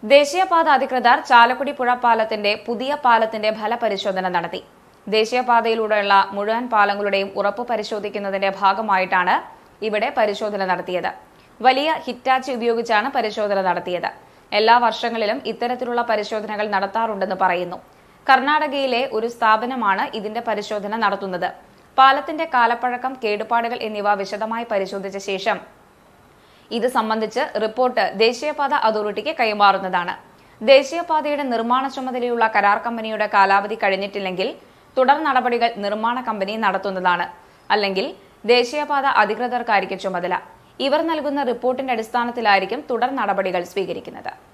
ദേശീയപാത അധികൃതർ ചാലക്കുടി പുഴ പാലത്തിന്റെ പുതിയ പാലത്തിന്റെ ഫലപരിശോധന നടത്തി ദേശീയപാതയിലൂടെയുള്ള മുഴുവൻ പാലങ്ങളുടെയും ഉറപ്പ് പരിശോധിക്കുന്നതിന്റെ ഭാഗമായിട്ടാണ് ഇവിടെ പരിശോധന നടത്തിയത് വലിയ ഹിറ്റാച്ചി ഉപയോഗിച്ചാണ് പരിശോധന നടത്തിയത് എല്ലാ വർഷങ്ങളിലും ഇത്തരത്തിലുള്ള പരിശോധനകൾ നടത്താറുണ്ടെന്ന് പറയുന്നു കർണാടകയിലെ ഒരു സ്ഥാപനമാണ് ഇതിന്റെ പരിശോധന നടത്തുന്നത് പാലത്തിന്റെ കാലപ്പഴക്കം കേടുപാടുകൾ എന്നിവ വിശദമായി പരിശോധിച്ച ശേഷം ഇത് സംബന്ധിച്ച് റിപ്പോർട്ട് ദേശീയപാത അതോറിറ്റിക്ക് കൈമാറുന്നതാണ് ദേശീയപാതയുടെ നിർമ്മാണ ചുമതലയുള്ള കരാർ കമ്പനിയുടെ കാലാവധി കഴിഞ്ഞിട്ടില്ലെങ്കിൽ തുടർ നടപടികൾ നിർമ്മാണ കമ്പനി നടത്തുന്നതാണ് അല്ലെങ്കിൽ ദേശീയപാത അധികൃതർക്കായിരിക്കും ചുമതല ഇവർ നൽകുന്ന റിപ്പോർട്ടിന്റെ അടിസ്ഥാനത്തിലായിരിക്കും തുടർ നടപടികൾ സ്വീകരിക്കുന്നത്